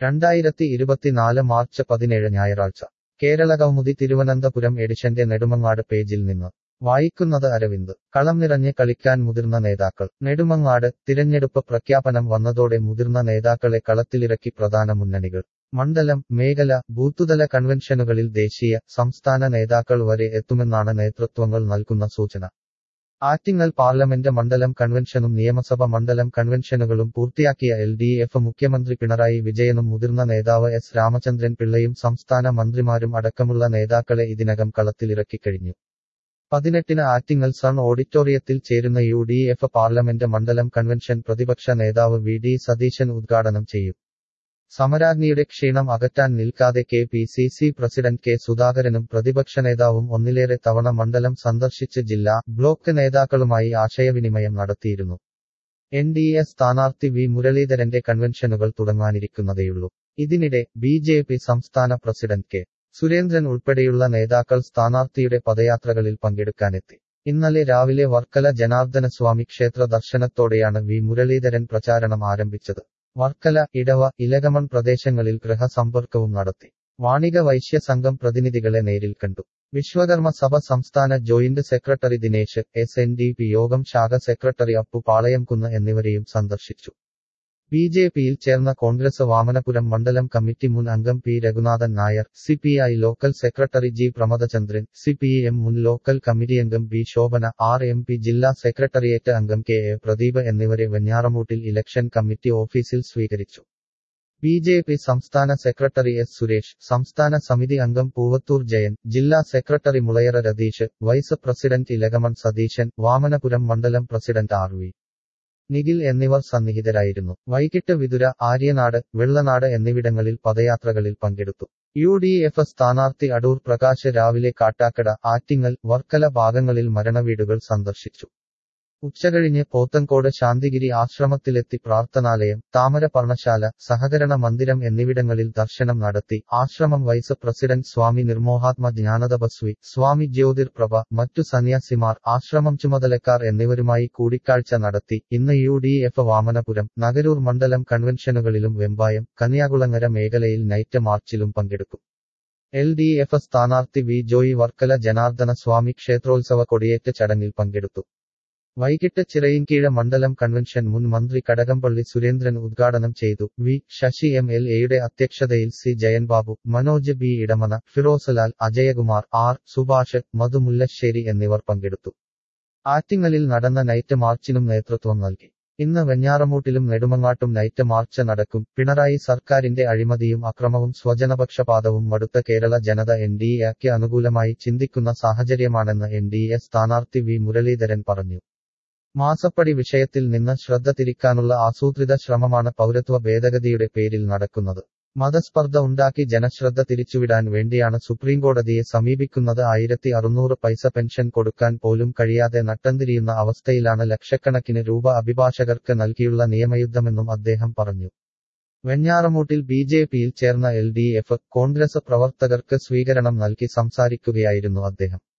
രണ്ടായിരത്തി ഇരുപത്തിനാല് മാർച്ച് പതിനേഴ് ഞായറാഴ്ച കേരളകൗമുദി തിരുവനന്തപുരം എഡിഷന്റെ നെടുമങ്ങാട് പേജിൽ നിന്ന് വായിക്കുന്നത് അരവിന്ദ് കളം നിറഞ്ഞ് കളിക്കാൻ മുതിർന്ന നേതാക്കൾ നെടുമങ്ങാട് തിരഞ്ഞെടുപ്പ് പ്രഖ്യാപനം വന്നതോടെ മുതിർന്ന നേതാക്കളെ കളത്തിലിറക്കി പ്രധാന മുന്നണികൾ മണ്ഡലം മേഖല ബൂത്തുതല കൺവെൻഷനുകളിൽ ദേശീയ സംസ്ഥാന നേതാക്കൾ വരെ എത്തുമെന്നാണ് നേതൃത്വങ്ങൾ നൽകുന്ന സൂചന ആറ്റിങ്ങൽ പാർലമെന്റ് മണ്ഡലം കൺവെൻഷനും നിയമസഭ മണ്ഡലം കൺവെൻഷനുകളും പൂർത്തിയാക്കിയ എൽ ഡി എഫ് മുഖ്യമന്ത്രി പിണറായി വിജയനും മുതിർന്ന നേതാവ് എസ് രാമചന്ദ്രൻ പിള്ളയും സംസ്ഥാന മന്ത്രിമാരും അടക്കമുള്ള നേതാക്കളെ ഇതിനകം കളത്തിലിറക്കിക്കഴിഞ്ഞു പതിനെട്ടിന് ആറ്റിങ്ങൽ സൺ ഓഡിറ്റോറിയത്തിൽ ചേരുന്ന യു ഡി എഫ് പാർലമെന്റ് മണ്ഡലം കൺവെൻഷൻ പ്രതിപക്ഷ നേതാവ് വി ഡി സതീശൻ ഉദ്ഘാടനം ചെയ്യും സമരാഗ്നിയുടെ ക്ഷീണം അകറ്റാൻ നിൽക്കാതെ K P C C president K സുധാകരനും പ്രതിപക്ഷ നേതാവും ഒന്നിലേറെ തവണ മണ്ഡലം സന്ദർശിച്ച് ജില്ലാ ബ്ലോക്ക് നേതാക്കളുമായി ആശയവിനിമയം നടത്തിയിരുന്നു എൻ ഡി എ സ്ഥാനാർത്ഥി വി മുരളീധരന്റെ കൺവെൻഷനുകൾ തുടങ്ങാനിരിക്കുന്നതേയുള്ളൂ ഇതിനിടെ ബി ജെ പി സംസ്ഥാന പ്രസിഡന്റ് കെ സുരേന്ദ്രൻ ഉൾപ്പെടെയുള്ള നേതാക്കൾ സ്ഥാനാർത്ഥിയുടെ പദയാത്രകളിൽ പങ്കെടുക്കാനെത്തി ഇന്നലെ രാവിലെ വർക്കല ജനാർദ്ദനസ്വാമി ക്ഷേത്ര ദർശനത്തോടെയാണ് വി മുരളീധരൻ പ്രചാരണം ആരംഭിച്ചത് വർക്കല ഇടവ ഇലകമൺ പ്രദേശങ്ങളിൽ ഗൃഹസമ്പർക്കവും നടത്തി വാണിക വൈശ്യ സംഘം പ്രതിനിധികളെ നേരിൽ കണ്ടു വിശ്വകർമ്മ സഭ സംസ്ഥാന joint secretary Dinesh S N D P Yogam ശാഖ സെക്രട്ടറി അപ്പു പാളയംകുന്ന് എന്നിവരെയും സന്ദർശിച്ചു ബി ജെ പിയിൽ ചേർന്ന കോൺഗ്രസ് വാമനപുരം മണ്ഡലം കമ്മിറ്റി മുൻ അംഗം P Raghunathan Nair C P I local secretary G Pramadachandran C P M മുൻ ലോക്കൽ കമ്മിറ്റി അംഗം B Shobhana R M P ജില്ലാ സെക്രട്ടറിയേറ്റ് അംഗം കെ എ പ്രദീപ് എന്നിവരെ വെഞ്ഞാറമൂട്ടിൽ ഇലക്ഷൻ കമ്മിറ്റി ഓഫീസിൽ സ്വീകരിച്ചു ബി ജെ പി സംസ്ഥാന സെക്രട്ടറി എസ് സുരേഷ് സംസ്ഥാന സമിതി അംഗം പൂവത്തൂർ ജയൻ ജില്ലാ secretary Mulayara Ratheesh vice president Elakamon Satheeshan Vamanapuram മണ്ഡലം പ്രസിഡന്റ് ആർ വി നിഖിൽ എന്നിവർ സന്നിഹിതരായിരുന്നു വൈകിട്ട് വിതുര ആര്യനാട് വെള്ളനാട് എന്നിവിടങ്ങളിൽ പദയാത്രകളിൽ പങ്കെടുത്തു യു ഡി എഫ് സ്ഥാനാർത്ഥി അടൂർ പ്രകാശ് രാവിലെ കാട്ടാക്കട ആറ്റിങ്ങൽ വർക്കല ഭാഗങ്ങളിൽ മരണവീടുകൾ സന്ദർശിച്ചു ഉച്ചകഴിഞ്ഞ് പോത്തൻകോട് ശാന്തിഗിരി ആശ്രമത്തിലെത്തി പ്രാർത്ഥനാലയം താമര പർണശാല സഹകരണ മന്ദിരം എന്നിവിടങ്ങളിൽ ദർശനം നടത്തി ആശ്രമം വൈസ് പ്രസിഡന്റ് സ്വാമി നിർമോഹാത്മ ജ്ഞാനതപസ്വി സ്വാമി ജ്യോതിർ പ്രഭ മറ്റു സന്യാസിമാർ ആശ്രമം ചുമതലക്കാർ എന്നിവരുമായി കൂടിക്കാഴ്ച നടത്തി ഇന്ന് U D F Vamanapuram Nagaroor മണ്ഡലം കൺവെൻഷനുകളിലും വെമ്പായം കന്യാകുളങ്ങര മേഖലയിൽ നൈറ്റ് മാർച്ചിലും പങ്കെടുക്കും എൽ ഡി എഫ് സ്ഥാനാർത്ഥി വി ജോയി വർക്കല ജനാർദ്ദന സ്വാമി ക്ഷേത്രോത്സവ കൊടിയേറ്റ് ചടങ്ങിൽ പങ്കെടുത്തു വൈകിട്ട് ചിറയിൻകീഴ മണ്ഡലം കൺവെൻഷൻ മുൻ മന്ത്രി കടകംപള്ളി സുരേന്ദ്രൻ ഉദ്ഘാടനം ചെയ്തു വി ശശി എം എൽ എയുടെ അധ്യക്ഷതയിൽ C Jayanbabu Manoj B Edamana Firozlal Ajayakumar R Subhash Madhu Mullassery എന്നിവർ പങ്കെടുത്തു ആറ്റിങ്ങലിൽ നടന്ന നൈറ്റ് മാർച്ചിനും നേതൃത്വം നൽകി ഇന്ന് വെഞ്ഞാറമൂട്ടിലും നെടുമങ്ങാട്ടും നൈറ്റ് മാർച്ച് നടക്കും പിണറായി സർക്കാരിന്റെ അഴിമതിയും അക്രമവും സ്വജനപക്ഷപാതവും മടുത്ത കേരള ജനത എൻ ഡി എക്ക് അനുകൂലമായി ചിന്തിക്കുന്ന സാഹചര്യമാണെന്ന് എൻ ഡി എ സ്ഥാനാർത്ഥി വി മുരളീധരൻ പറഞ്ഞു മാസപ്പടി വിഷയത്തിൽ നിന്ന് ശ്രദ്ധ തിരിക്കാനുള്ള ആസൂത്രിത ശ്രമമാണ് പൗരത്വ ഭേദഗതിയുടെ പേരിൽ നടക്കുന്നത് മതസ്പർദ്ധ ഉണ്ടാക്കി ജനശ്രദ്ധ തിരിച്ചുവിടാൻ വേണ്ടിയാണ് സുപ്രീംകോടതിയെ സമീപിക്കുന്നത് ആയിരത്തി അറുന്നൂറ് പൈസ പെൻഷൻ കൊടുക്കാൻ പോലും കഴിയാതെ നട്ടംതിരിയുന്ന അവസ്ഥയിലാണ് ലക്ഷക്കണക്കിന് രൂപ അഭിഭാഷകർക്ക് നൽകിയുള്ള നിയമയുദ്ധമെന്നും അദ്ദേഹം പറഞ്ഞു വെഞ്ഞാറമൂട്ടിൽ ബി ജെ പിയിൽ ചേർന്ന എൽ ഡി എഫ് കോൺഗ്രസ് പ്രവർത്തകർക്ക് സ്വീകരണം നൽകി സംസാരിക്കുകയായിരുന്നു അദ്ദേഹം